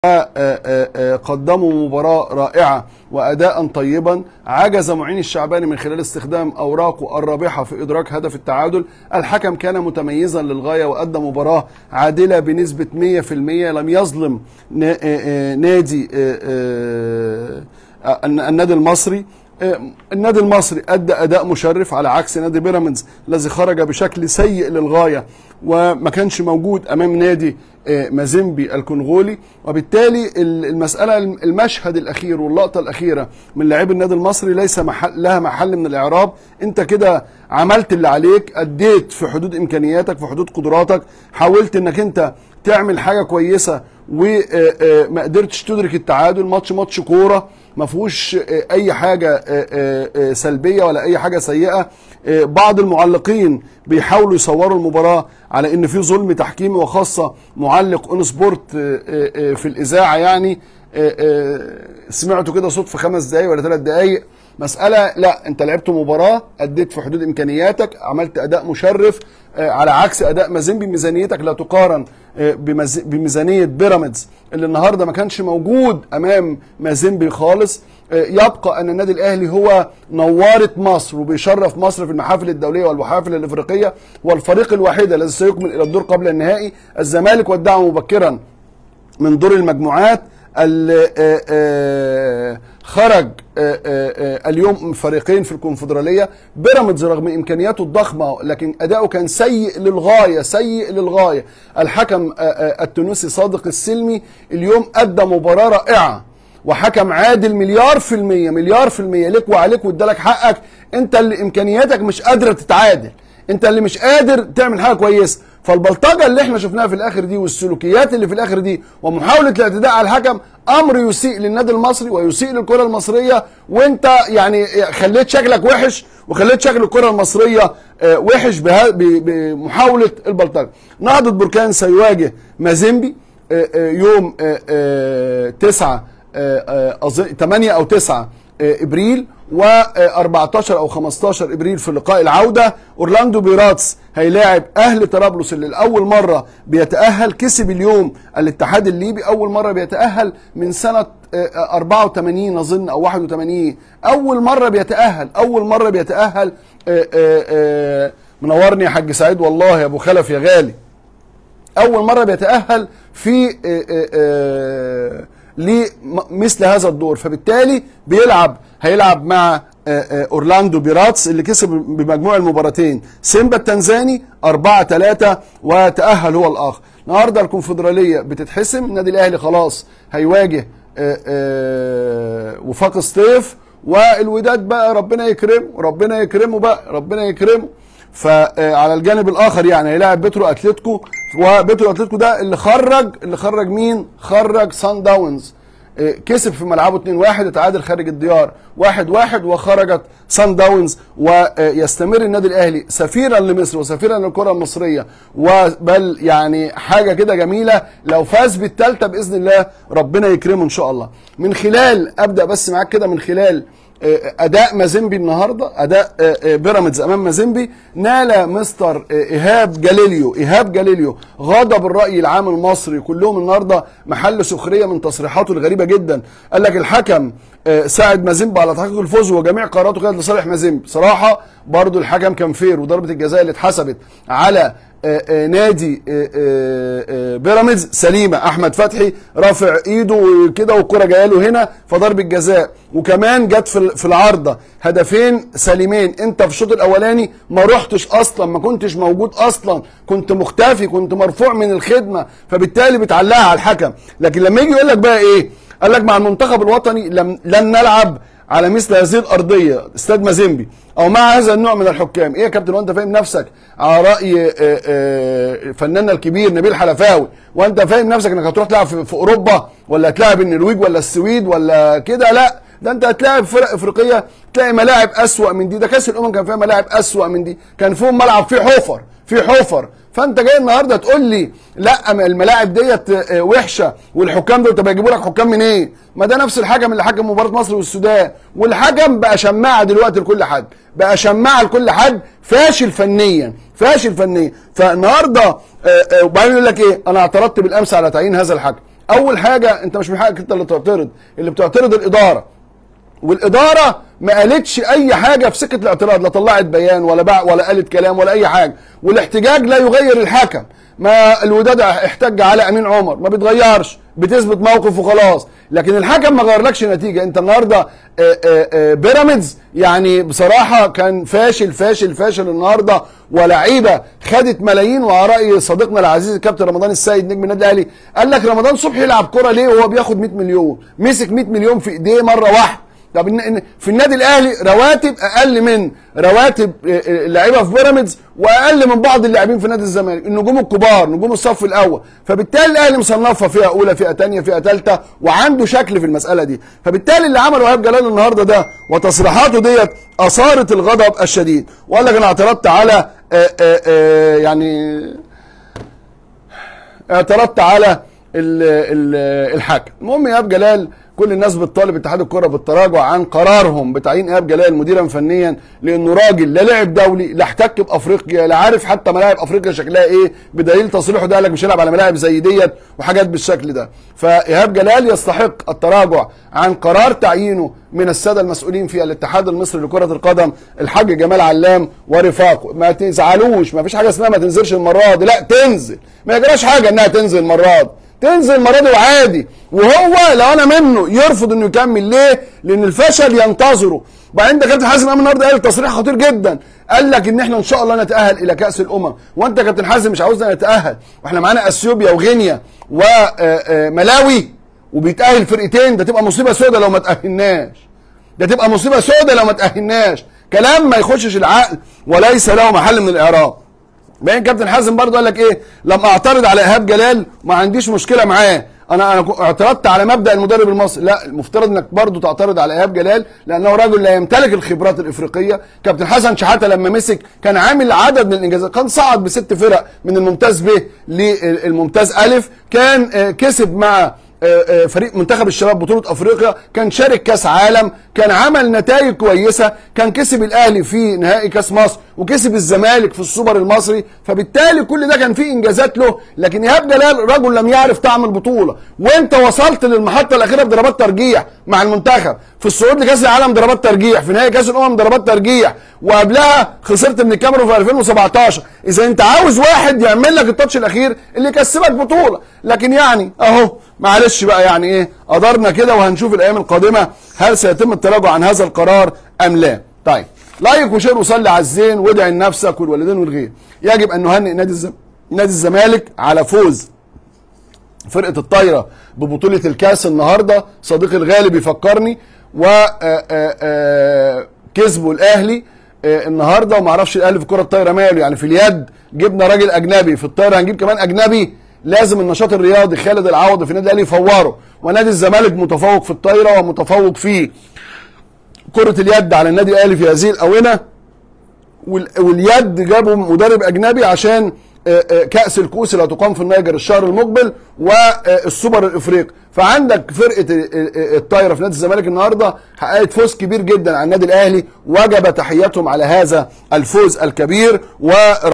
قدموا مباراة رائعة وأداء طيبا عجز معين الشعباني من خلال استخدام أوراقه الرابحة في إدراك هدف التعادل الحكم كان متميزا للغاية وأدى مباراة عادلة بنسبة 100% لم يظلم نادي النادي المصري النادي المصري ادى اداء مشرف على عكس نادي بيراميدز الذي خرج بشكل سيء للغايه وما كانش موجود امام نادي مازيمبي الكونغولي وبالتالي المساله المشهد الاخير واللقطه الاخيره من لاعبي النادي المصري ليس محل لها محل من الاعراب انت كده عملت اللي عليك اديت في حدود امكانياتك في حدود قدراتك حاولت انك انت تعمل حاجه كويسه وما قدرتش تدرك التعادل ماتش ماتش كوره ما فيهوش اي حاجه سلبيه ولا اي حاجه سيئه بعض المعلقين بيحاولوا يصوروا المباراه على ان في ظلم تحكيمي وخاصه معلق اون سبورت في الاذاعه يعني سمعتوا كده صوت في خمس دقايق ولا ثلاث دقايق مسألة لا انت لعبت مباراة اديت في حدود امكانياتك عملت اداء مشرف على عكس اداء مازيمبي ميزانيتك لا تقارن بميزانية بيراميدز اللي النهاردة ما كانش موجود امام مازيمبي خالص يبقى ان النادي الاهلي هو نوارة مصر وبيشرف مصر في المحافل الدولية والمحافل الافريقية والفريق الوحيد الذي سيكمل الى الدور قبل النهائي الزمالك ودعه مبكرا من دور المجموعات خرج اليوم فريقين في الكونفدراليه بيراميدز رغم امكانياته الضخمه لكن اداؤه كان سيء للغايه سيء للغايه الحكم التونسي صادق السلمي اليوم ادى مباراه رائعه وحكم عادل مليار في المية مليار في المية لك وعليك وادالك حقك انت اللي امكانياتك مش قادرة تتعادل انت اللي مش قادر تعمل حاجة كويسة فالبلطجة اللي احنا شفناها في الاخر دي والسلوكيات اللي في الاخر دي ومحاولة الاعتداء على الحكم امر يسيء للنادي المصري ويسيء للكرة المصرية وانت يعني خليت شكلك وحش وخليت شكل الكرة المصرية وحش بمحاولة البلطجة نهضة بركان سيواجه مازيمبي يوم 9 8 او 9 ابريل و14 او 15 ابريل في لقاء العوده اورلاندو بيراتس هيلاعب اهل طرابلس اللي لاول مره بيتاهل كسب اليوم الاتحاد الليبي اول مره بيتاهل من سنه 84 اظن او 81 اول مره بيتاهل اول مره بيتاهل منورني يا حاج سعيد والله يا ابو خلف يا غالي اول مره بيتاهل في لمثل هذا الدور فبالتالي بيلعب هيلعب مع اورلاندو بيراتس اللي كسب بمجموع المباراتين سيمبا التنزاني 4 3 وتاهل هو الاخر النهارده الكونفدراليه بتتحسم النادي الاهلي خلاص هيواجه وفاق سطيف والوداد بقى ربنا يكرمه ربنا يكرمه بقى ربنا يكرمه فعلى الجانب الاخر يعني هيلاعب بترو اتلتيكو وبترو اتلتيكو ده اللي خرج اللي خرج مين؟ خرج سان داونز كسب في ملعبه 2-1 اتعادل خارج الديار 1-1 وخرجت سان داونز ويستمر النادي الاهلي سفيرا لمصر وسفيرا للكره المصريه وبل يعني حاجه كده جميله لو فاز بالثالثه باذن الله ربنا يكرمه ان شاء الله من خلال ابدا بس معاك كده من خلال اداء مازيمبي النهارده اداء بيراميدز امام مازيمبي نال مستر ايهاب جاليليو ايهاب جاليليو غضب الراي العام المصري كلهم النهارده محل سخريه من تصريحاته الغريبه جدا قال لك الحكم ساعد مازيمبي على تحقيق الفوز وجميع قراراته كانت لصالح مازيمبي بصراحه برضو الحكم كان فير وضربه الجزاء اللي اتحسبت على نادي بيراميدز سليمه احمد فتحي رافع ايده كده والكره جايه له هنا فضربه جزاء وكمان جت في العارضه هدفين سليمين انت في الشوط الاولاني ما رحتش اصلا ما كنتش موجود اصلا كنت مختفي كنت مرفوع من الخدمه فبالتالي بتعلقها على الحكم لكن لما يجي يقول لك بقى ايه قال لك مع المنتخب الوطني لم لن نلعب على مثل هذه الارضيه استاد مازيمبي او مع هذا النوع من الحكام ايه يا كابتن وانت فاهم نفسك على راي فناننا الكبير نبيل حلفاوي وانت فاهم نفسك انك هتروح تلعب في اوروبا ولا هتلاعب النرويج ولا السويد ولا كده لا ده انت هتلاعب فرق افريقيه تلاقي ملاعب اسوا من دي ده كاس الامم كان فيها ملاعب اسوا من دي كان فيهم ملعب فيه حفر فيه حفر فانت جاي النهارده تقول لي لا الملاعب ديت وحشه والحكام دول طب يجيبوا لك حكام منين؟ إيه؟ ما ده نفس الحكم اللي حكم مباراه مصر والسودان والحكم بقى شماعه دلوقتي لكل حد بقى شماعه لكل حد فاشل فنيا فاشل فنيا فالنهارده وبعدين يقول لك ايه انا اعترضت بالامس على تعيين هذا الحكم اول حاجه انت مش من حقك انت اللي تعترض اللي بتعترض الاداره والاداره ما قالتش اي حاجه في سكه الاعتراض لا طلعت بيان ولا بع ولا قالت كلام ولا اي حاجه والاحتجاج لا يغير الحكم ما الوداد احتج على امين عمر ما بيتغيرش بتثبت موقف وخلاص لكن الحكم ما غيرلكش نتيجه انت النهارده آه، آه، آه، بيراميدز يعني بصراحه كان فاشل فاشل فاشل النهارده ولاعيبه خدت ملايين وعلى راي صديقنا العزيز الكابتن رمضان السيد نجم النادي الاهلي قال لك رمضان صبحي يلعب كره ليه وهو بياخد 100 مليون مسك 100 مليون في ايديه مره واحده طب إن- إن في النادي الاهلي رواتب اقل من رواتب آه، آه، اللعيبه في بيراميدز واقل من بعض اللاعبين في نادي الزمالك النجوم الكبار نجوم الصف الاول فبالتالي الاهلي مصنفها فئه اولى فئه ثانيه فئه ثالثه وعنده شكل في المساله دي فبالتالي اللي عمله ايهاب جلال النهارده ده وتصريحاته ديت اثارت الغضب الشديد وقال لك انا اعترضت على آه، آه، آه، يعني اعترضت على ال ال الحكم المهم ايهاب جلال كل الناس بتطالب اتحاد الكره بالتراجع عن قرارهم بتعيين ايهاب جلال مديرا فنيا لانه راجل لا لعب دولي لا احتك بافريقيا لا عارف حتى ملاعب افريقيا شكلها ايه بدليل تصريحه ده قال لك مش هيلعب على ملاعب زي ديت وحاجات بالشكل ده فايهاب جلال يستحق التراجع عن قرار تعيينه من الساده المسؤولين في الاتحاد المصري لكره القدم الحاج جمال علام ورفاقه ما تزعلوش ما فيش حاجه اسمها ما تنزلش المره دي لا تنزل ما يجراش حاجه انها تنزل المره دي تنزل المره دي وعادي وهو لو انا منه يرفض انه يكمل ليه؟ لان الفشل ينتظره وبعدين ده كابتن حازم امام النهارده قال تصريح خطير جدا قال لك ان احنا ان شاء الله نتاهل الى كاس الامم وانت يا كابتن حازم مش عاوزنا نتاهل واحنا معانا اثيوبيا وغينيا وملاوي وبيتاهل فرقتين ده تبقى مصيبه سوداء لو ما تاهلناش ده تبقى مصيبه سوداء لو ما تاهلناش كلام ما يخشش العقل وليس له محل من الاعراب بعدين كابتن حازم برضه قال لك ايه لما اعترض على ايهاب جلال ما عنديش مشكله معاه انا انا اعترضت على مبدا المدرب المصري لا المفترض انك برضه تعترض على ايهاب جلال لانه راجل لا يمتلك الخبرات الافريقيه كابتن حسن شحاته لما مسك كان عامل عدد من الانجازات كان صعد بست فرق من الممتاز ب للممتاز الف كان آه، كسب مع آه، آه، فريق منتخب الشباب بطولة افريقيا كان شارك كاس عالم كان عمل نتائج كويسة كان كسب الاهلي في نهائي كاس مصر وكسب الزمالك في السوبر المصري فبالتالي كل ده كان فيه انجازات له لكن ايهاب جلال رجل لم يعرف طعم البطولة وانت وصلت للمحطة الاخيرة بضربات ترجيح مع المنتخب في الصعود لكاس العالم ضربات ترجيح في نهائي كاس الامم ضربات ترجيح وقبلها خسرت من الكاميرون في 2017 اذا انت عاوز واحد يعمل لك التاتش الاخير اللي يكسبك بطوله لكن يعني اهو معلش بقى يعني ايه قدرنا كده وهنشوف الايام القادمه هل سيتم التراجع عن هذا القرار ام لا طيب لايك وشير وصلي على الزين وادعي لنفسك والوالدين والغير يجب ان نهنئ نادي الزم... نادي الزمالك على فوز فرقه الطايره ببطوله الكاس النهارده صديقي الغالي بيفكرني و آه، آه، آه، كسبوا الاهلي آه، النهارده وما اعرفش الاهلي في كره الطايره ماله يعني في اليد جبنا راجل اجنبي في الطايره هنجيب كمان اجنبي لازم النشاط الرياضي خالد العوضي في النادي الاهلي يفوره ونادي الزمالك متفوق في الطايره ومتفوق في كره اليد على النادي الاهلي في هذه الاونه وال- واليد جابوا مدرب اجنبي عشان آه، آه، كاس الكؤوس اللي هتقام في النيجر الشهر المقبل والسوبر الافريقي فعندك فرقه ال- ال- الطايره في نادي الزمالك النهارده حققت فوز كبير جدا على النادي الاهلي وجب تحياتهم على هذا الفوز الكبير و